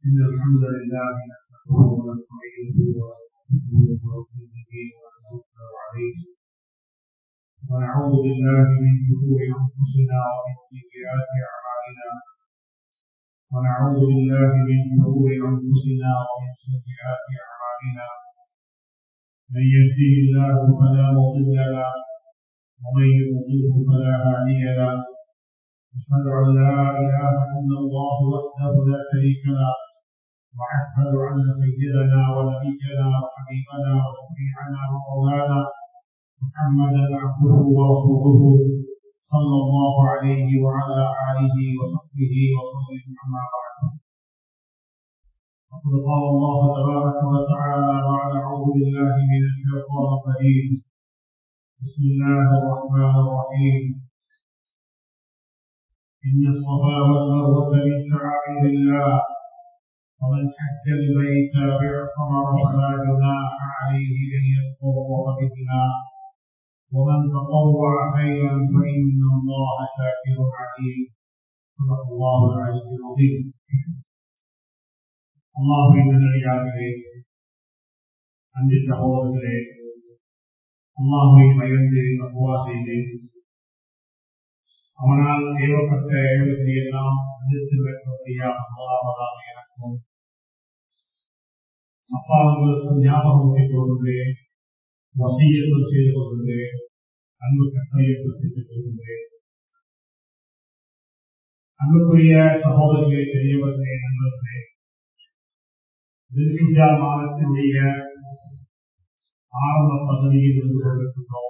إن الحمد لله نحمده ونستعينه ونستغفره ونتوكل عليه ونعوذ بالله من شرور أنفسنا ومن سيئات أعمالنا ونعوذ بالله من شرور أنفسنا ومن سيئات أعمالنا من يهده الله فلا مضل له ومن يضلله فلا هادي له أشهد أن لا إله إلا الله وحده لا شريك له وأشهد أن سيدنا ونبينا وحبيبنا وشفيعنا ومولانا محمدا عبده ورسوله صلى الله عليه وعلى آله وصحبه وسلم أما بعد فقد قال الله تبارك وتعالى بعد أعوذ بالله من الشيطان الرجيم بسم الله الرحمن الرحيم إن الصفا والمروة من شعائر الله ومن حج البيت باعتمر فلا جناح عليه أن يطوف بهما ومن تطوع خيرا فإن الله شاكر عليم صدق الله العلي العظيم அல்லாஹின் நல்லடியார்களே அன்பு சகோதரர்களே அல்லாஹை பயந்து அப்புவா செய்து அவனால் ஏவப்பட்ட ஏவத்தை எல்லாம் எதிர்த்து வைக்கக்கூடிய முதலாவதாக எனக்கும் அப்பா உங்களுக்கு ஞாபகம் ஊட்டிக் கொள்கின்றேன் வசியத்தில் செய்து கொள்கின்றேன் அன்பு கட்டளையத்தில் செய்து கொள்கின்றேன் அன்புக்குரிய சகோதரர்களே பெரியவர்களே நண்பர்களே திருச்சிஜா மாதத்தினுடைய ஆரம்ப பகுதியில் இருந்து கொண்டிருக்கின்றோம்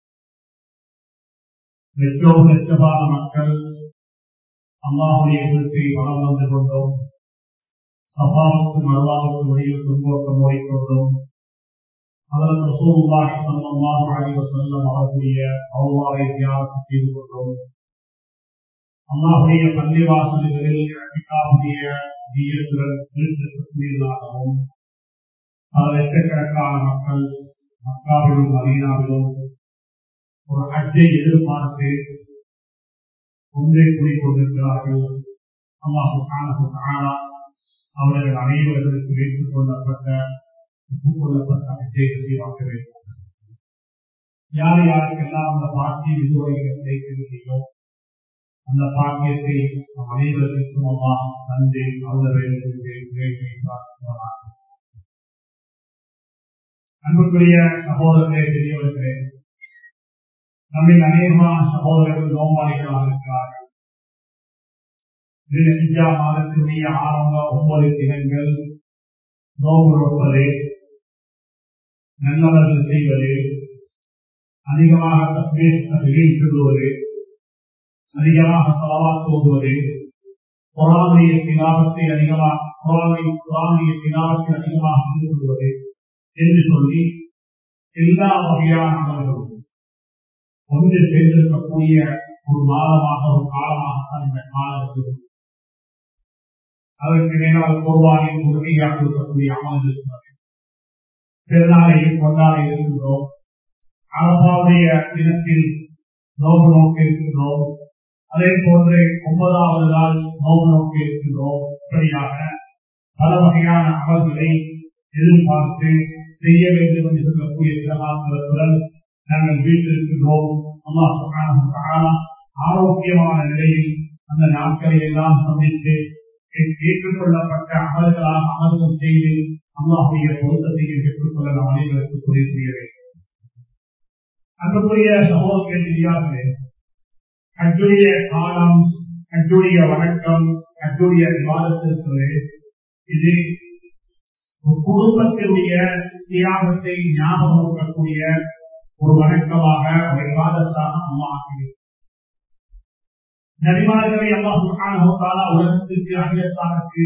லட்சோம் லட்சமான மக்கள் அல்லாஹுடைய எதிர்ப்பை வளம் வந்து கொண்டோம் சபாவுக்கு மறுவாவுக்கு வழியில் துன்போக்கம் ஓடிக்கொண்டோம் அதற்கு ரசூலுல்லாஹி ஸல்லல்லாஹு அலைஹி வஸல்லம் அவர்களுடைய அவ்வாறை தியானம் செய்து கொண்டோம் அல்லாஹுடைய பள்ளிவாசல்களில் அபிகாவுடைய நீயத்துடன் நிறுத்தக்கூடியதாகவும் பல லட்சக்கணக்கான மக்கள் மக்காவிலும் மதீனாவிலும் ஒரு அஜை எதிர்பார்த்து ஒன்றே கூறிக்கொண்டிருக்கிறார்கள் அல்லாஹு அவர்கள் அனைவர்களுக்கு வைத்துக் கொள்ளப்பட்ட ஒப்புக் கொள்ளப்பட்ட அஜை நசீவாக்க வேண்டும் யார் யாருக்கெல்லாம் அந்த பாக்கியம் இதுவரை கிடைக்கவில்லையோ அந்த பாக்கியத்தை நம் அனைவருக்கும் அம்மா தந்தை அன்புக்குரிய சகோதரர்களே பெரியவர்களே நம்மில் அநேகமான சகோதரர்கள் நோம்பாளிகளாக இருக்கிறார்கள் இந்தியா மாதத்தினுடைய ஆரம்ப ஒவ்வொரு தினங்கள் நோம்பு நோப்பது நல்லவர்கள் செய்வது அதிகமாக தஸ்மீர் சொல்லுவது அதிகமாக செலவாக்கு ஓதுவது குரானுடைய திலாபத்தை அதிகமாக குரானுடைய திலாபத்தை அதிகமாக ஈடுபடுவது என்று சொல்லி எல்லா வகையான அமல்களும் ஒன்று சேர்ந்திருக்கக்கூடிய ஒரு மாதமாக ஒரு காலமாகத்தான் இந்த காலம் இருக்கிறது அதற்கு மேலால் குர்பானின் உரிமையாக இருக்கக்கூடிய அமல் இருக்கிறது பெருநாளையும் கொண்டாட இருக்கின்றோம் அரபாவுடைய தினத்தில் நோக்கு நோக்கி இருக்கின்றோம் அதே போன்று ஒன்பதாவது நாள் நோக்கு நோக்கி இருக்கின்றோம் இப்படியாக பல வகையான அமல்களை எதிர்பார்த்து செய்ய வேண்டும் என்று சொல்லக்கூடிய சிறமாக்குவதுடன் நாங்கள் வீட்டிருக்கின்றோம் அல்லாஹ் ஆரோக்கியமான நிலையில் அந்த நாட்களை எல்லாம் சந்தித்து ஏற்றுக்கொள்ளப்பட்ட அமல்களாக அமல்கள் செய்து அல்லாஹுடைய பொருத்தத்தையும் பெற்றுக்கொள்ள நாம் அனைவருக்கு துணை செய்ய வேண்டும் அன்புக்குரிய சகோதரர்களே அஜுடைய காலம் அஜுடைய வணக்கம் அஜுடைய விவாதத்திற்கு இது குடும்பத்தினுடைய தியாகத்தை ஞாபகப்படுத்தக்கூடிய ஒரு வணக்கமாக ஒரு விவாதத்தாக அம்மா ஆக்கியது நபிமார்களை அம்மா சுகான உலகத்திற்கு அகிலத்தாருக்கு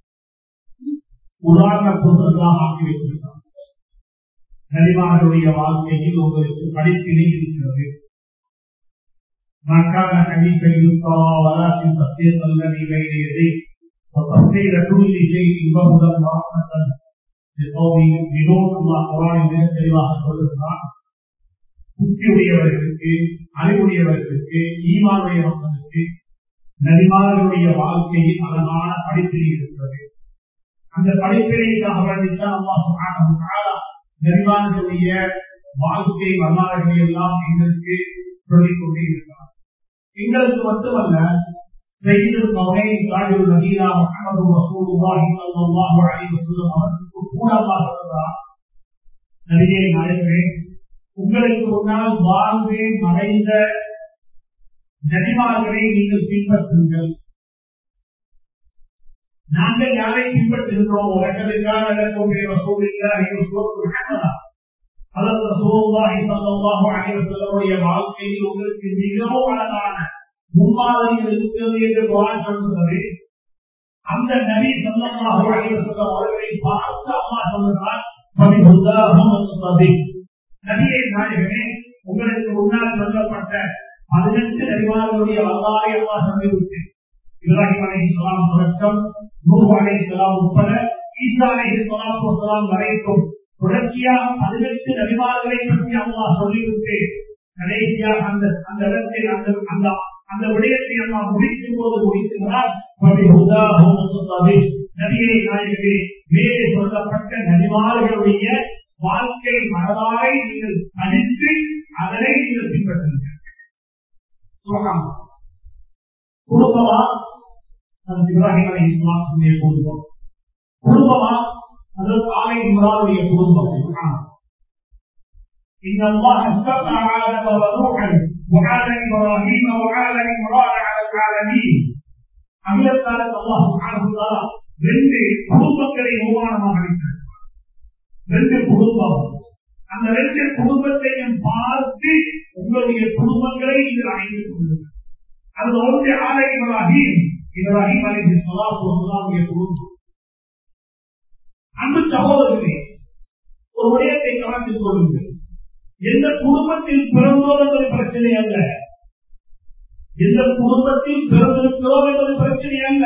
உதாரண பொருள்களாக ஆக்கி வைத்திருக்கிறார் நபிமார்களுடைய வாழ்க்கையில் உங்களுக்கு படிப்பினை இருக்கிறது مكان حديثا يفترى ولكن تصديق الذي بين يديه وتفصيل كل شيء وهدى ورحمة لقوم يؤمنون الله قرآن من தெளிவாக சொல்லுகிறார் புத்தியுடையவர்களுக்கு அறிவுடையவர்களுக்கு ஈமானுடைய மக்களுக்கு நபிமார்களுடைய வாழ்க்கையில் அழகான படிப்பினை இருக்கிறது அந்த படிப்பினைக்காக வேண்டித்தான் அம்மா சொன்னாங்க கரிமானுடைய வாழ்க்கை வரலாறுகளை எல்லாம் எங்களுக்கு சொல்லிக் கொண்டே இருக்கிறார் எங்களுக்கு மட்டுமல்ல سيد القومين تاج المدينة محمد رسول الله صلى الله عليه وسلم அவர்களுக்கு கூட அல்லாஹ் சொல்றார் நபியே நாயகமே உங்களுக்கு முன்னால் வாழ்ந்து மறைந்த நபிமார்களை நீங்கள் பின்பற்றுங்கள் நாங்கள் யாரை பின்பற்றுகின்றோம் உலகத்திற்கான இலக்கோடைய ரசூலில்லாஹி வஸல்லம் ஹஸனா அதற்கு ரசூலுல்லாஹி ஸல்லல்லாஹு அலைஹி வஸல்லமுடைய வாழ்க்கையில் உங்களுக்கு மிகவும் அழகான முன்மாதிரிகள் இருக்கிறது என்று குரான் சொல்கிறது அந்த நபி ஸல்லல்லாஹு அலைஹி வஸல்லம் அவர்களை பார்த்து அல்லாஹ் சொல்கிறார் பபிஹுல்லாஹும் வஸ்ஸபி நபியே நாயகமே உங்களுக்கு முன்னால் சொல்லப்பட்ட பதினெட்டு நபிமார்களுடைய வரலாறை அல்லாஹ் சொல்லிவிட்டு இப்ராஹிம் அலை சலாம் தொடக்கம் நூறு அலை சலாம் உட்பட ஈசா அலை சலாத்து வசலாம் வரைக்கும் தொடர்ச்சியாக பதினெட்டு நபிமார்களை பற்றி அல்லாஹ் சொல்லிவிட்டு கடைசியாக அந்த அந்த இடத்தில் அந்த அந்த அந்த விடயத்தை அல்லாஹ் முடிக்கும் போது முடிக்கிறார் நபியை நாயகமே மேலே சொல்லப்பட்ட நபிமார்களுடைய வாழ்க்கை வரலாறை நீங்கள் அழித்து அதனை நீங்கள் பின்பற்றுங்கள் சொல்லலாம் குடும்பமா அது இப்ராஹிம் அலி இஸ்லாமுடைய குடும்பம் குடும்பமா அது ஆலை இம்ரானுடைய குடும்பம் إن الله استقى آدم ونوحا وآل إبراهيم وآل عمران على العالمين அகிலத்தாளர் அல்லாஹ் சுப்ஹானஹு ரெண்டு குடும்பங்களை உருவானமாக அளித்திருக்கிறார் ரெண்டு குடும்பம் அந்த ரெண்டு குடும்பத்தையும் பார்த்து உங்களுடைய குடும்பங்களை நீங்கள் அழைத்துக் கொள்ளுங்கள் அது ஒன்று ஆலை இப்ராஹிம் இப்ராஹிம் அலி சொல்லாமுடைய குடும்பம் அன்பு சகோதரர்களே ஒரு விடயத்தை கவனித்துக் கொள்ளுங்கள் எந்த குடும்பத்தில் பிறந்தோம் என்பது பிரச்சனை அல்ல எந்த குடும்பத்தில் பிறந்திருக்கிறோம் என்பது பிரச்சனை அல்ல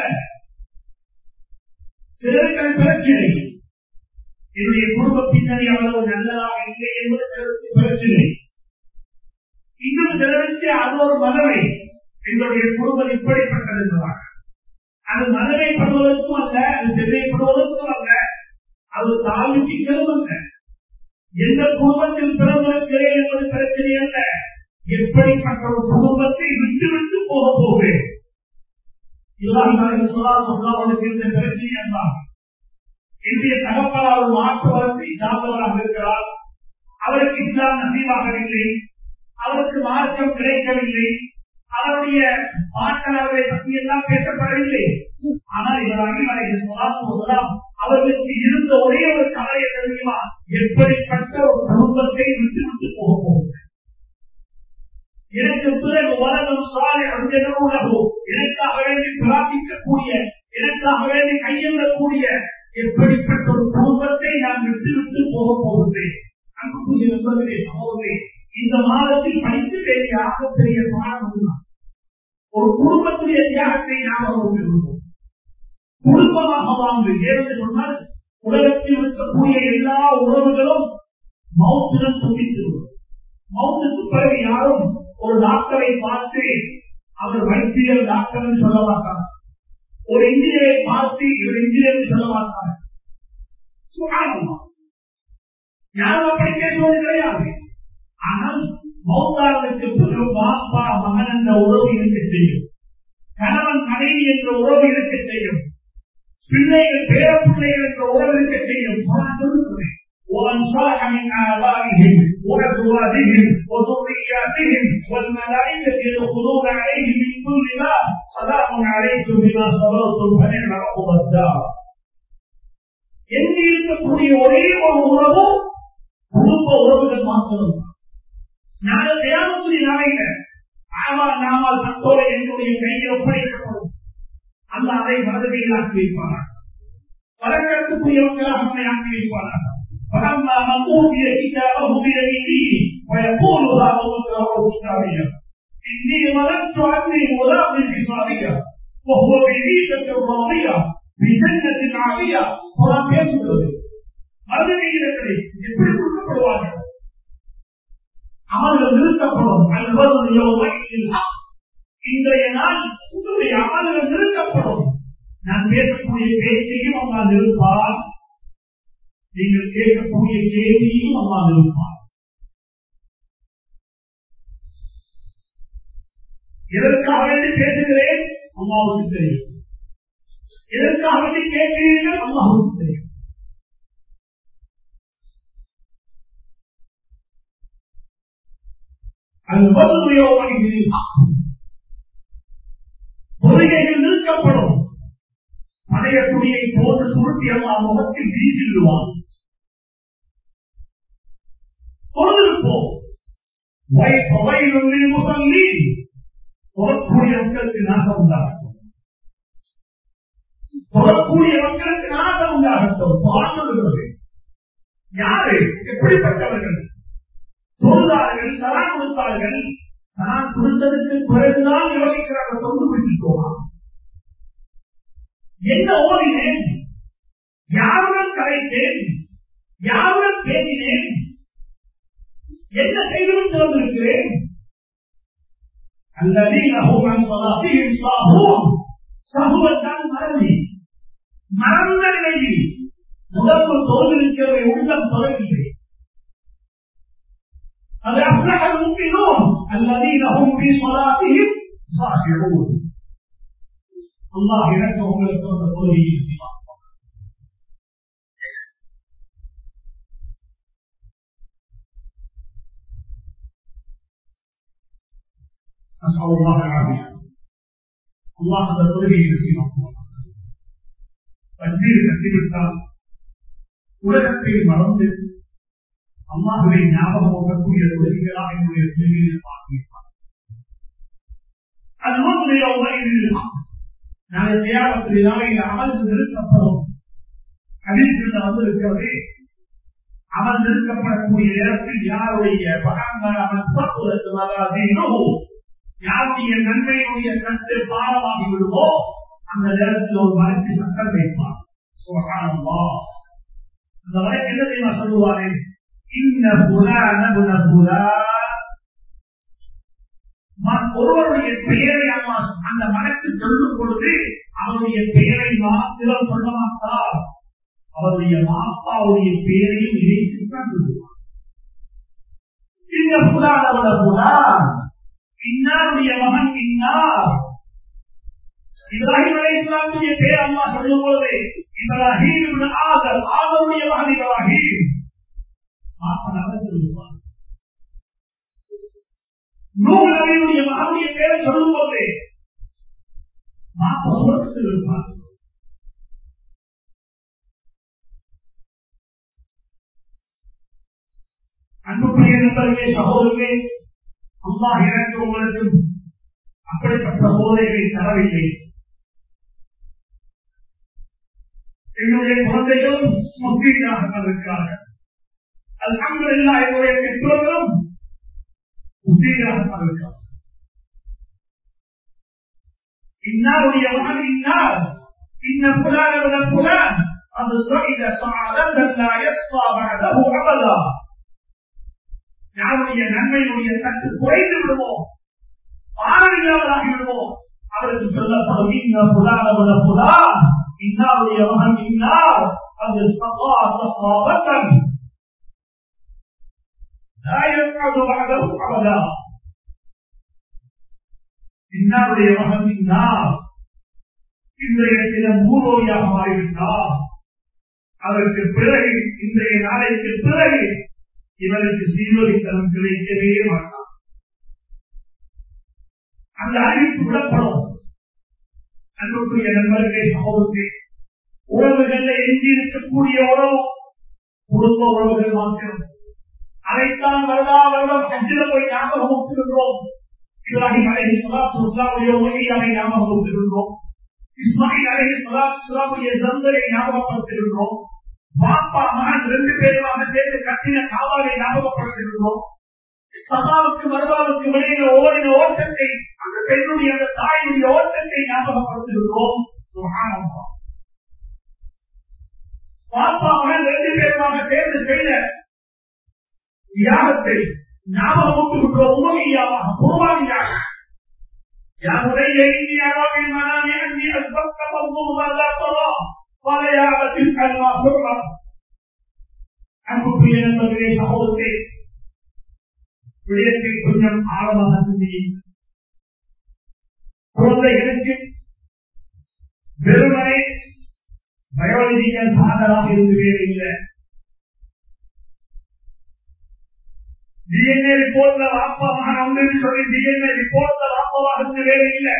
சிலர்கள் பிரச்சனை என்னுடைய குடும்ப பின்னணி அவ்வளவு நல்லதாக இல்லை என்பது சிலருக்கு பிரச்சனை இன்னும் சிலருக்கு அது ஒரு மனவை எங்களுடைய குடும்பம் இப்படிப்பட்டது என்பதாக அது மனதைப்படுவதற்கும் அல்ல அது தெரியப்படுவதற்கும் அல்ல அது தாழ்வு சிக்கலும் அல்ல எந்த குடும்பத்தில் பிறந்திருக்கிறேன் என்பது பிரச்சனை அல்ல எப்படிப்பட்ட ஒரு குடும்பத்தை விட்டு விட்டு போக போகிறேன் அவனுக்கு இந்த பிரச்சனை என்றான் இன்றைய தகப்பனார் ஒரு மாற்று வளர்ச்சி சார்ந்தவராக இருக்கிறார் அவருக்கு இஸ்லாம் நசீவாகவில்லை அவருக்கு மார்க்கம் கிடைக்கவில்லை அவருடைய பாட்டனார்களை பற்றி எல்லாம் பேசப்படவில்லை ஆனால் இப்ராஹிம் அலைஹி ஸலாத்து வஸலாம் அவர்களுக்கு இருந்த ஒரே ஒரு கவலை தெரியுமா எப்படிப்பட்ட ஒரு குடும்பத்தை விட்டு விட்டு போக போகிறது எனக்கு பிறகு வளரும் சாலை அஞ்சனோ எனக்காக வேண்டி பிரார்த்திக்கக்கூடிய எனக்காக வேண்டி கையெழக்கூடிய எப்படிப்பட்ட ஒரு குடும்பத்தை நான் விட்டு விட்டு போக போகிறேன் அன்புக்குரிய நண்பர்களே சகோதரே இந்த மாதத்தில் படிக்க வேண்டிய ஆகப்பெரிய பாடம் இதுதான் ஒரு குடும்பத்துடைய தியாகத்தை நாம் விரும்புவோம் குடும்பமாக வாழ்ந்து ஏன்னு சொன்னால் உலகத்தில் இருக்கக்கூடிய எல்லா உறவுகளும் மௌத்துடன் துண்டித்து மௌத்துக்கு பிறகு யாரும் ஒரு டாக்டரை பார்த்து அவர் வைத்தியர் டாக்டர் சொல்ல மாட்டார் ஒரு இன்ஜினியரை பார்த்து இவர் இன்ஜினியர் சொல்ல மாட்டார் யாரும் அப்படி பேசுவது கிடையாது ஆனால் மௌத்தாருக்கு பிறகு பாப்பா மகன் என்ற உறவு இருக்க செய்யும் கணவன் மனைவி என்ற உறவு இருக்க செய்யும் பிள்ளைகள் பேர பிள்ளைகள் என்ற உறவு இருக்க செய்யும் சொல்லுகிறேன் ومن صلح من آبائهم وأزواجهم وذرياتهم والملائكة يدخلون عليهم من كل باب سلام عليكم بما صبرتم فنعم عقب الدار எங்கே இருக்கக்கூடிய ஒரே ஒரு உறவு குடும்ப உறவுகள் மாத்திரம் நாங்கள் தியானத்துடைய நாளையில ஆமா நாமல் தத்தோட என்னுடைய கையில் ஒப்படைக்கப்படும் அந்த அதை மனதில் ஆக்கி வைப்பார்கள் வழக்கத்துக்குரியவர்களாக நம்மை ஆக்கி வைப்பார்கள் فلما من اوتي كتابه بيمينه ويقول ها اقرأوا كتابيه اني ظننت اني ملاق حسابيه وهو بعيشة راضية في جنة عالية قرآن பேசுகிறது மறுமையிடத்திலே எப்படி கொடுக்கப்படுவார்கள் அமல்கள் நிறுத்தப்படும் அல்வது இன்றைய நாள் உங்களுடைய அமல்கள் நிறுத்தப்படும் நான் பேசக்கூடிய பேச்சையும் அல்லா நிறுப்பார் நீங்கள் கேட்கக்கூடிய கேள்வியும் அல்லா நிறுப்பார் எதற்காக வேண்டி பேசுகிறேன் அம்மாவுக்கு தெரியும் எதற்காக வேண்டி கேட்கிறீர்கள் அம்மாவுக்கு தெரியும் அது மதுரையோடு கொள்கைகள் நிறுத்தப்படும் பழைய துணியை போட்டு சுருட்டி எல்லாம் முகத்தில் வீசிடுவான் தொழில்நுட்பம் வயலில் முசல்லி தொழக்கூடிய மக்களுக்கு நாசம் உண்டாகட்டும் தொழக்கூடிய மக்களுக்கு நாசம் உண்டாகட்டும் வாழ்ந்துள்ளது யாரு எப்படிப்பட்டவர்கள் தொழுதார்கள் சலான் கொடுத்தார்கள் சலான் கொடுத்ததுக்கு பிறகுதான் யோசிக்கிறார்கள் தொண்டு பிடிச்சிக்கோமா என்ன ஓடினேன் யாருடன் கலைத்தேன் யாருடன் பேசினேன் என்ன செய்துவிட்டு வந்திருக்கிறேன் الذين هم عن صلاتهم ساهون சகுவத்தான் மறதி மறந்த நிலையில் முதல் தோல்விருக்கிறவை உள்ளம் தொடர்கிறது قد أفلح المؤمنون الذين هم في صلاتهم خاشعون الله எனக்கு உங்களுக்கு அந்த தொழுகையை செய்வார் نسأل الله العافية الله அந்த தொழுகையை செய்வார் பன்னீர் கட்டிவிட்டால் உலகத்தை மறந்து அம்மாவை ஞாபகம் ஓட்டக்கூடிய தொழில்களாக என்னுடைய தொழிலில் பார்க்கிறார் அது நோக்கில் நாளை தியாகத்தில் நாளையில் அமர்ந்து நிறுத்தப்படும் கடிதத்தில் வந்திருக்கிறது அமல் நிறுத்தப்படக்கூடிய நேரத்தில் யாருடைய யாருடைய நன்மையுடைய கட்டு பாரமாகி விடுமோ அந்த நேரத்தில் ஒரு மறைத்து சட்டம் வைப்பார் அந்த வழக்கு என்ன தெரியுமா சொல்லுவாரே இன்ன புலான புல ஒருவருடைய பெயரை அம்மா அந்த மனக்கு சொல்லும் பொழுது அவருடைய பெயரை மாத்திரம் சொல்ல மாட்டார் அவருடைய மாப்பாவுடைய பெயரையும் இணைத்துத்தான் சொல்லுவார் இந்த புலானவட புலா இன்னாருடைய மகன் இன்னார் இப்ராஹிம் அலை இஸ்லாமுடைய பேர் அம்மா சொல்லும் பொழுது இப்ராஹிம் ஆதர் ஆதருடைய மகன் இப்ராஹிம் மாப்பனாக சொல்லுவார் நூல் நபியுடைய மகனுடைய பேரை சொல்லும் போது மாப்ப சுரத்தில் இருப்பார் அன்புக்குரிய நண்பர்களே சகோதரர்களே அம்மா எனக்கு உங்களுக்கு அப்படிப்பட்ட சோதனைகளை தரவில்லை என்னுடைய குழந்தைகளும் முஸ்லீமாக இருக்கிறார்கள் அல்ஹம்துலில்லா என்னுடைய பெற்றோர்களும் முஸ்லீமாக இருக்கிறார்கள் இன்னாருடைய மகன் இன்னார் இன்ன புலான விட புலான் அது صعد صعدة لا يسقى بعده أبدا யாருடைய நன்மையுடைய சற்று குறைந்து விடுவோம் பாரமில்லாமலாகி விடுவோம் அவருக்கு சொல்லப்படும் இன்ன புலான விட புலான் இன்னாருடைய மகன் இன்னார் அது சப்பா சப்பாபத்தன் لا يسعد بعده أبدا இன்னாருடைய மகன் இன்னார் இன்றைய சில மூலோயாக மாறிவிட்டார் அதற்கு பிறகு இன்றைய நாளைக்கு பிறகு இவருக்கு சீரோலித்தனம் கிடைக்கவே மாட்டார் அந்த அறிவிப்பு விடப்படும் அன்புக்குரிய நண்பர்களே சமூகத்தை உறவுகள்ல எஞ்சி இருக்கக்கூடிய உறவு குடும்ப உறவுகள் மாத்திரம் அதைத்தான் வருடா வருடம் அஞ்சில போய் ஞாபகம் ஊட்டுகின்றோம் இப்ராஹிம் அலை சலாத்து இஸ்லாமுடைய மொழியாவை ஞாபகம் ஊட்டுகின்றோம் இஸ்மாயில் அலை சலாத்து இஸ்லாமுடைய ஜந்தரை ஞாபகப்படுத்துகின்றோம் பாப்பா மகன் ரெண்டு பேருமாக சேர்ந்து கட்டின காவாலை ஞாபகப்படுத்துகின்றோம் சதாவுக்கு மருதாவுக்கு வெளியில ஓடின ஓட்டத்தை அந்த பெண்ணுடைய அந்த தாயினுடைய ஓட்டத்தை ஞாபகப்படுத்துகின்றோம் பாப்பா மகன் ரெண்டு பேருமாக சேர்ந்து செய்த தியாகத்தை ஞாபகமூட்டுகின்றோம் உண்மையாக குருவானியாக يا بني إني أرى في المنام أني أسبقت فانظر ماذا ترى قال يا أبت افعل ما تؤمر அன்புக்குரிய நண்பர்களே சகோதரே விடயத்தை கொஞ்சம் ஆழமாக சிந்தியுங்கள் குழந்தைகளுக்கு வெறுமனை பயோலஜிக்கல் ஃபாதராக இருந்து வேறு இல்லை டிஎன்ஏ ரிப்போர்ட்ல வாப்பா மகன் ஒன்று சொல்லி டிஎன்ஏ ரிப்போர்ட்ல வாப்பாவாக இருந்து வேறு இல்லை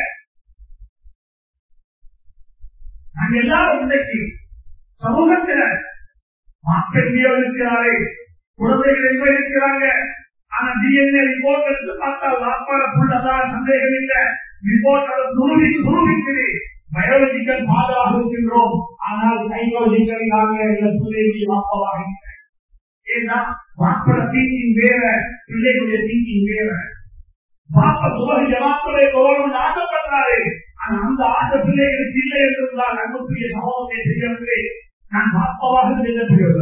நாங்க எல்லாரும் இன்றைக்கு சமூகத்தில மாற்றங்கியோ இருக்கிறாரே குழந்தைகள் எங்க இருக்கிறாங்க ஆனா டிஎன்ஏ ரிப்போர்ட் எடுத்து பார்த்தால் வாப்பாட புள்ளதான் சந்தேகம் இல்லை ரிப்போர்ட் துருவி துருவிக்குது பயாலஜிக்கல் ஃபாதராக இருக்கின்றோம் ஆனால் சைக்காலஜிக்கல் நாங்கள் எங்கள் பிள்ளைகளுடைய வாப்பாவாக இல்லை ஏன்னா வாப்பட திங்கிங் வேற பிள்ளைகளுடைய திங்கிங் வேற வாப்ப சுபக ஜமாத்துடைய கௌரவம் ஆசைப்படுறாரு ஆனா அந்த ஆசை பிள்ளைகளுக்கு இல்லை என்றிருந்தால் அன்புக்குரிய சமூகத்தை செய்யவில்லை நான் வாப்பவாக செல்லக்கூடியவர்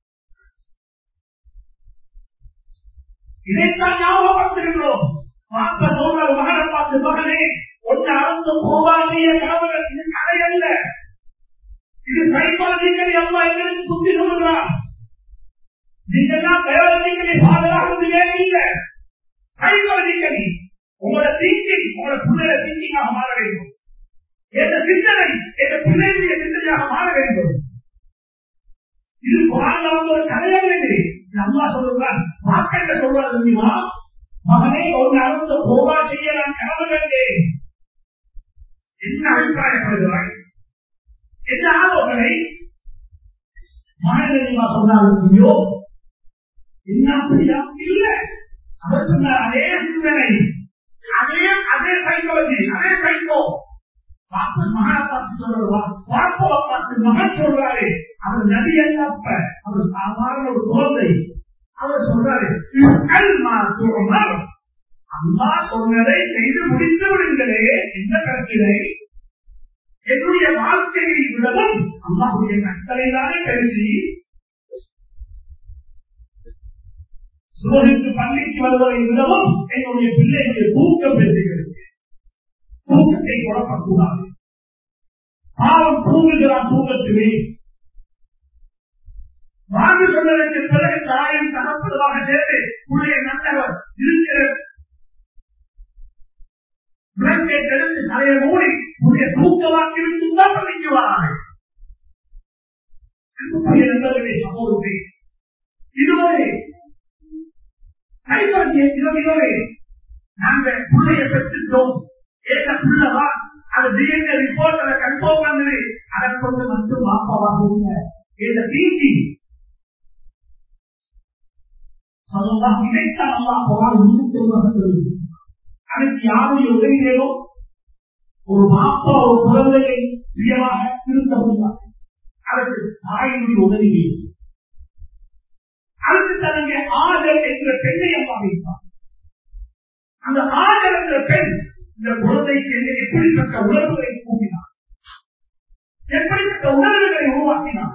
இதைத்தான் ஞாபகப்படுத்துகின்றோம் வாப்ப சொல்ற மகனை பார்த்து மகனே ஒன்று அறந்து போவாசிய கணவர்கள் இது கதை அல்ல இது சைக்காலஜிக்கலி அம்மா எங்களுக்கு புத்தி சொல்லுகிறார் நீங்கெல்லாம் பயாலஜிக்கலி பாதுகாக்கிறதுவே இல்லை சைக்காலஜிக்கலி உங்களோட திங்கிங் உங்களோட பிள்ளைய திங்கிங்காக மாற வேண்டும் எந்த சிந்தனை எந்த பிள்ளைகளுடைய சிந்தனையாக மாற வேண்டும் இது குரான்ல வந்து ஒரு கதையாக இல்லை அம்மா சொல்லுகிறான் மார்க்கெட்ட சொல்றது தெரியுமா மகனே ஒரு நடந்த போகா செய்ய நான் கனவு கண்டேன் என்ன அபிப்பிராயப்படுகிறாய் என்ன ஆலோசனை மகன் தெரியுமா சொன்னாலும் என்ன அப்படியா இல்ல அவர் சொன்னார் அதே சிந்தனை அதே அதே சைக்காலஜி அதே சைக்கோ பார்த்து மகனை பார்த்து சொல்றா பார்ப்பவ பார்த்து மகன் சொல்றாரு அவர் நதி அல்லப்ப அவர் சாதாரண ஒரு குழந்தை அவர் சொல்றாரு அம்மா சொன்னதை செய்து முடித்து விடுங்களே என்ன கருத்தினை என்னுடைய வாழ்க்கையை விடவும் அம்மாவுடைய கட்டளை தானே பேசி சோதித்து பள்ளிக்கு வருவதை விடவும் என்னுடைய பிள்ளைகளுடைய தூக்கம் பேசுகிறது தூக்கத்தை குழப்பக்கூடாது பாவம் தூங்குகிறான் தூக்கத்திலே வாங்க சொன்னதற்கு பிறகு தாயும் தகப்பதுமாக சேர்ந்து உள்ளே நல்லவர் இருக்கிற விளக்கை தெரிந்து தலையை மூடி உடைய தூக்கமாக்கி விட்டு தான் பள்ளிக்கு வராங்க நண்பர்களே சமூகத்தை இதுவரை கைப்பற்றிய இதுவரை நாங்கள் பிள்ளைய பெற்றுட்டோம் ஏற்ற பிள்ளைவா அது டிஎன்ஏ ரிப்போர்ட் அதை கன்ஃபார்ம் பண்ணது அதை கொண்டு மட்டும் வாப்பாவாக இல்லை இந்த தீட்டி சொல்லலாம் இதைத்தான் அல்லா போரால் அதுக்கு யாருடைய உதவி வேணும் ஒரு மாப்பா ஒரு குழந்தையை பிரியமாக திருத்த முடியாது அதற்கு தாயினுடைய உதவி வேணும் அதுக்கு தனக்கு ஆதல் என்ற பெண்ணை அம்மா வைப்பார் அந்த ஆதல் என்ற பெண் இந்த குழந்தைக்கு எப்படிப்பட்ட உணர்வுகளை கூட்டினார் எப்படிப்பட்ட உணர்வுகளை உருவாக்கினார்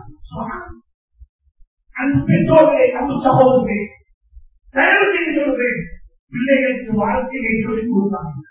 அந்த பெற்றோர்களே அந்த சகோதரர்களே தயவு செய்து சொல்கிறேன் பிள்ளைகளுக்கு வாழ்க்கையை சொல்லிக் கொடுத்தார்கள்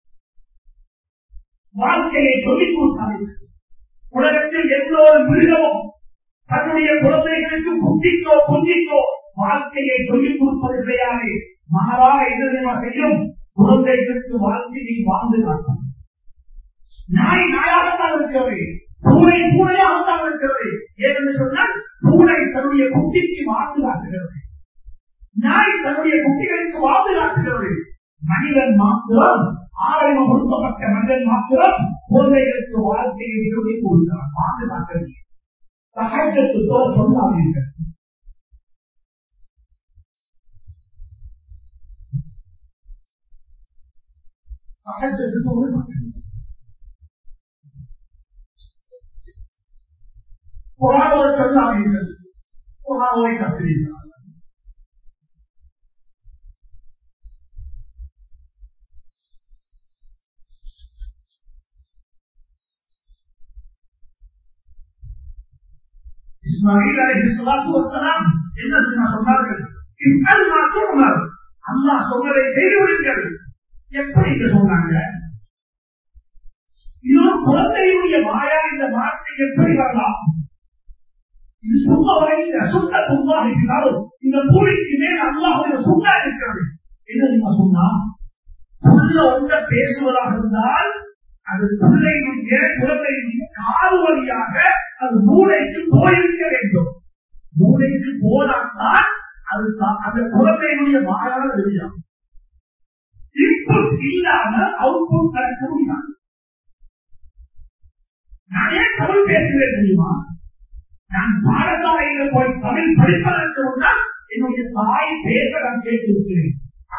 வாழ்க்கையை சொல்லிக் கொடுத்தார்கள் உலகத்தில் எந்த ஒரு மிருகமும் தன்னுடைய குழந்தைகளுக்கு குட்டிக்கோ குஞ்சிக்கோ வாழ்க்கையை சொல்லிக் கொடுப்பது கிடையாது மாறாக என்ன செய்யும் குழந்தைகளுக்கு வாழ்க்கையை வாழ்ந்து காட்டும் நாய் நாயாகத்தான் இருக்கிறது பூனை பூனையாகத்தான் இருக்கிறது ஏனென்று சொன்னால் பூனை தன்னுடைய குட்டிக்கு வாழ்ந்து காட்டுகிறது நாய் தன்னுடைய குட்டிகளுக்கு வாழ்ந்து காட்டுகிறது மனிதன் மாத்திரம் ஆரம்பம் கொடுக்கப்பட்ட மனிதன் மாத்திரம் குழந்தைகளுக்கு வாழ்க்கையை சொல்லிக் கொடுக்கிறான் வாழ்ந்து காட்டுறது சகாயத்துக்கு தோற சொல்லாதீர்கள் சகாயத்துக்கு தோற குரானோட சொல்லாதீர்கள் குரானோவை கத்துறீர்கள் இஸ்மாயில் அலைஹி ஸலாத்து வஸலாம் என்ன தெரியுமா சொன்னார்கள் இஃபல் மா துமர் அல்லாஹ் சொன்னதை செய்து விடுங்கள் எப்படி இங்க சொன்னாங்க இது ஒரு குழந்தையுடைய மாயா இந்த வார்த்தை எப்படி வரலாம் இது சும்மா வரையில சுத்த சும்மா இருக்கிறாலும் இந்த பூமிக்கு மேல் அல்லாஹுடைய சுண்ணா இருக்கிறது என்ன தெரியுமா சொன்னா உள்ள ஒன்ற பேசுவதாக இருந்தால் அது பிள்ளையினுடைய குழந்தையினுடைய காது வழியாக அது மூளைக்கு போயிருக்க வேண்டும் மூளைக்கு போனால்தான் அது அந்த குழந்தையினுடைய மாறான வெளியாகும் இன்புட் இல்லாம அவுட்புட் நடக்க முடியாது நான் ஏன் தமிழ் பேசுகிறேன் தெரியுமா நான் பாடசாலையில போய் தமிழ் படிப்பதற்கு முன்னால் என்னுடைய தாய் பேச நான் கேட்டிருக்கிறேன்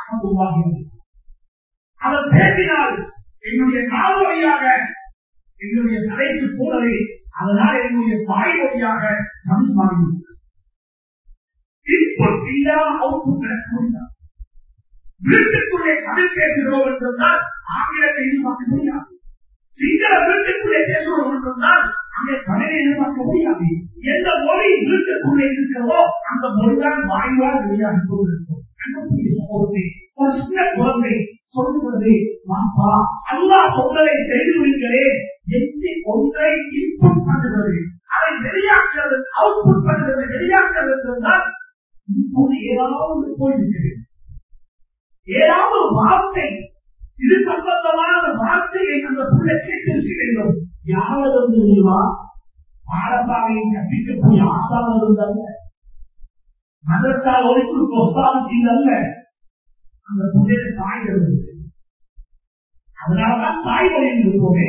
அவர் பேசினால் என்னுடைய கால் வழியாக என்னுடைய தலைக்கு போனது அதனால் என்னுடைய தாய் வழியாக தமிழ் மாறிவிட்டது இன்புட் இல்லாம அவுட்புட் நடக்க முடியாது வீட்டுக்குள்ளே தமிழ் பேசுகிறோம் என்றால் ஆங்கிலத்தை எதிர்பார்க்க முடியாது சிங்கள வீட்டுக்குள்ளே பேசுகிறோம் என்றால் அங்கே தமிழை எதிர்பார்க்க முடியாது எந்த மொழி வீட்டுக்குள்ளே இருக்கிறதோ அந்த மொழிதான் வாய்வால் வெளியாக கொண்டிருக்கும் ஒரு சின்ன குழந்தை சொல்லுவது மாப்பா அல்லா சொன்னதை செய்து விடுகிறேன் எந்த ஒன்றை இன்புட் பண்ணுகிறது அதை வெளியாக்குறது அவுட்புட் பண்ணுறது வெளியாக்குறது என்றால் இப்போது ஏதாவது போயிருக்கிறது ஏதாவது ஒரு வார்த்தை இது சம்பந்தமான ஒரு வார்த்தையை அந்த பிள்ளை கேட்டிருக்க வேண்டும் யாவது தெரியுமா பாடசாலையை கற்பிக்கக்கூடிய ஆசாரம் இருந்தல்ல மதரசா ஒழிப்பு ஒத்தாலத்தில் அல்ல அந்த பிள்ளைய தாய் இருந்தது அதனாலதான் தாய் வழியில் இருப்போமே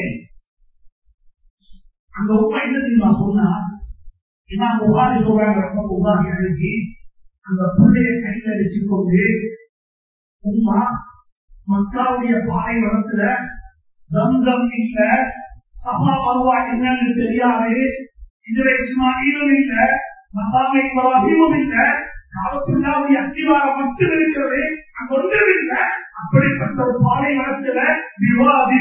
அந்த உண்மை என்ன தெரியுமா சொன்னா என்ன உபாதி சொல்றாங்க ரொம்ப உபாதி அன்னைக்கு அந்த பிள்ளைய கையில் வச்சுக்கொண்டு உமா மக்காவுடைய பாலைவனத்துல தம்சம் இல்ல சபா மருவா என்னன்னு தெரியாது இதுல இஸ்மாயிலும் இல்ல மசாமை இப்ராஹிமும் இல்ல காலத்துள்ளாவுடைய அத்திவாரம் மட்டும் இருக்கிறது அங்க ஒன்றும் இல்ல அப்படிப்பட்ட ஒரு பாலைவனத்துல விவாதி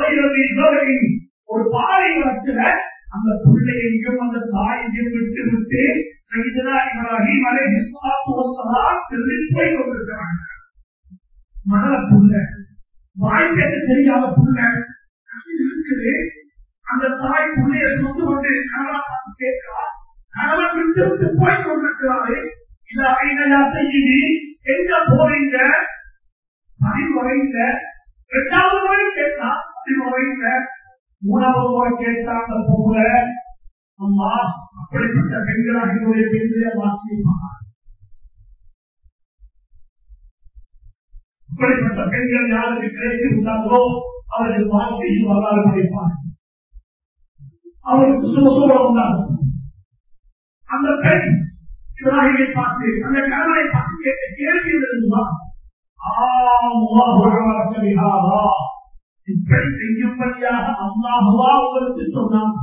ஒரு பாலைவனத்துல அந்த பிள்ளையையும் அந்த தாயையும் விட்டு விட்டு சைதனா இப்ராஹிம் அலை திரும்பி போய் கொண்டிருக்கிறாங்க மணல புள்ள வாய் பேச தெரியாத புள்ள இருக்குது அந்த தாய் புள்ளைய சொந்து கொண்டு கணவன் பார்த்து கேட்கிறார் கணவன் விட்டு விட்டு போய் கொண்டிருக்கிறாரு இல்ல ஐநா செய்தி எங்க போறீங்க பதிவு வரையில இரண்டாவது முறை கேட்டா பதிவு வரையில மூணாவது முறை கேட்டா அந்த போல அம்மா அப்படிப்பட்ட பெண்களாக என்னுடைய பெண்களே மாற்றியிருப்பாங்க இப்படிப்பட்ட பெண்கள் யாருக்கு கிடைத்திருந்தார்களோ அவர்கள் வாழ்க்கையில் வரலாறு படைப்பார் அவருக்கு சுகசூழல் உண்டாகும் அந்த பெண் இப்ராஹிமை பார்த்து அந்த கணவனை பார்த்து கேட்ட கேள்வி இருந்தா இப்படி செய்யும்படியாக அல்லாஹுவா உங்களுக்கு சொன்னான்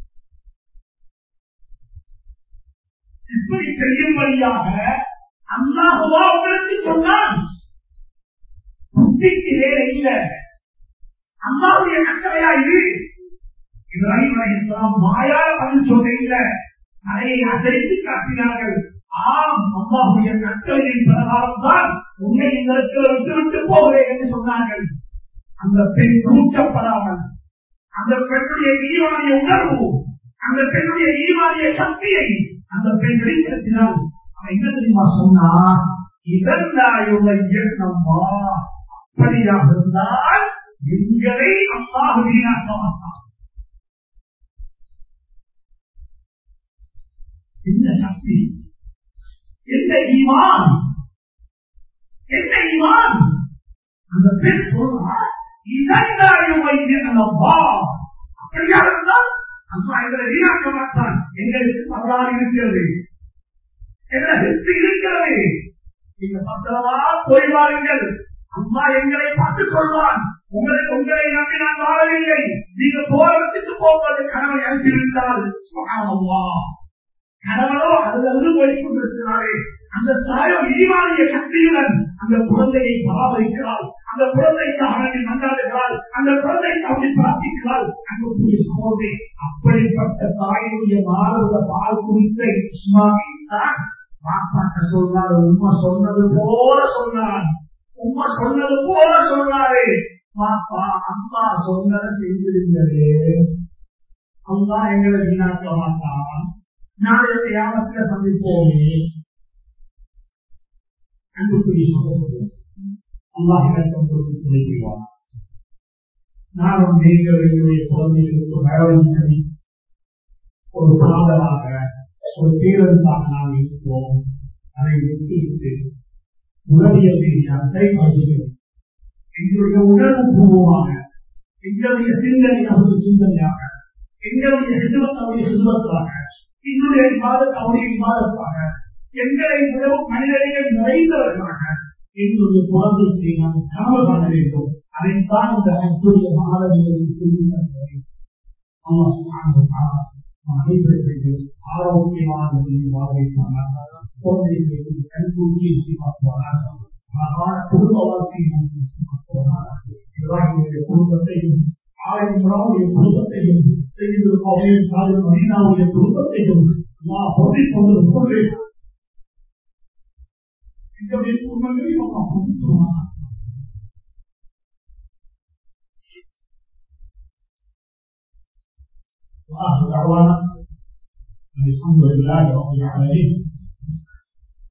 இப்படி செய்யும்படியாக அல்லாஹுவா உங்களுக்கு சொன்னான் புத்திக்கு வேலை இல்ல அம்மாவுடைய கட்டளையா இது இப்ராஹிம் அலி இஸ்லாம் மாயால பதில் சொல்ல இல்ல அதை அசைத்து காட்டினார்கள் ஆம் அம்மாவுடைய கட்டளையின் பிரகாரம் தான் உன்னை எங்களுக்கு விட்டு விட்டு போகிறேன் என்று சொன்னார்கள் அந்த பெண் தூக்கப்படாமல் அந்த பெண்ணுடைய ஈவானிய உணர்வு அந்த பெண்ணுடைய ஈவானிய சக்தியை அந்த பெண் வெளிப்படுத்தினார் அவன் என்ன தெரியுமா சொன்னா இதற்காயுடைய நம்மா அப்படியாக இருந்தால் எங்களை அல்லாஹ் வீணாக்க மாட்டான் என்ன சக்தி என்ன ஈமான் என்ன ஈமான் அந்த பெண் சொல்றா இதற்காயுவா அப்படியாக இருந்தால் அம்மா எங்களை வீணாக்க மாட்டான் எங்களுக்கு தவறாக இருக்கிறது என்ன ஹிஸ்டி இருக்கிறது நீங்க பத்திரமா போய் வாருங்கள் அம்மா எங்களை பார்த்துக் கொள்வான் உங்களை உங்களை நம்பி நான் வாழவில்லை நீங்க போறதுக்கு போவது கணவன் அனுப்பிவிட்டால் கணவனோ அல்லது போய் கொண்டிருக்கிறாரே அந்த தாயோ இனிமானிய சக்தியுடன் அந்த குழந்தையை பராமரிக்கிறாள் அந்த குழந்தைக்கு அவனை மன்றாடுகிறாள் அந்த குழந்தைக்கு அவனை பிரார்த்திக்கிறாள் அன்புக்குரிய சகோதரி அப்படிப்பட்ட தாயினுடைய மாறுத பால் குறித்த இஸ்மாவில் தான் பாப்பாட்ட சொல்றாரு உண்மை சொன்னது போல சொன்னார் உண்மை சொன்னது போல சொன்னாரு பாப்பா அம்மா சொன்னதை செஞ்சிருந்தது அல்லா எங்களை வீணாக்க மாட்டான் நாளைய யாமத்துல சந்திப்போமே அன்புக்குரிய சகோதரர் அல்லாஹ் இலக்கம் கொடுத்து துணை புரிவார் நானும் நீங்கள் எங்களுடைய குழந்தைகளுக்கு வரவன் சரி ஒரு பாதலாக ஒரு பேரரசாக நாம் இருக்கிறோம் அதை விட்டு உளவியல் ரீதியாக செயல்படுகிறோம் எங்களுடைய உணர்வு பூர்வமாக எங்களுடைய சிந்தனை அவருடைய சிந்தனையாக எங்களுடைய சிதுவத் அவருடைய சிதுவத்தாக எங்களுடைய விவாதத் அவருடைய விவாதத்தாக எங்களை விடவும் மனிதர்கள் நிறைந்தவர்களாக எங்களுடைய குழந்தைகளை நாம் கனவு காண வேண்டும் அதைத்தான் இந்த அற்புடைய மாணவர்களுக்கு சொல்லி அனைவர்களுக்கு ஆரோக்கியமான வாழ்வைக்கான குழந்தைகளுக்கு கல்வியை செய்வார்கள் அழகான குடும்ப வாழ்க்கையை இப்ராஹிமுடைய குடும்பத்தையும் ஆயிரமுடைய குடும்பத்தையும் செய்து மதீனாவுடைய குடும்பத்தையும் நான் பொருள் கொண்டு கொள்வேன் இந்த குடும்பங்களையும் அல்லாஹ் பொருள் وآخر دعوانا الحمد لله رب العالمين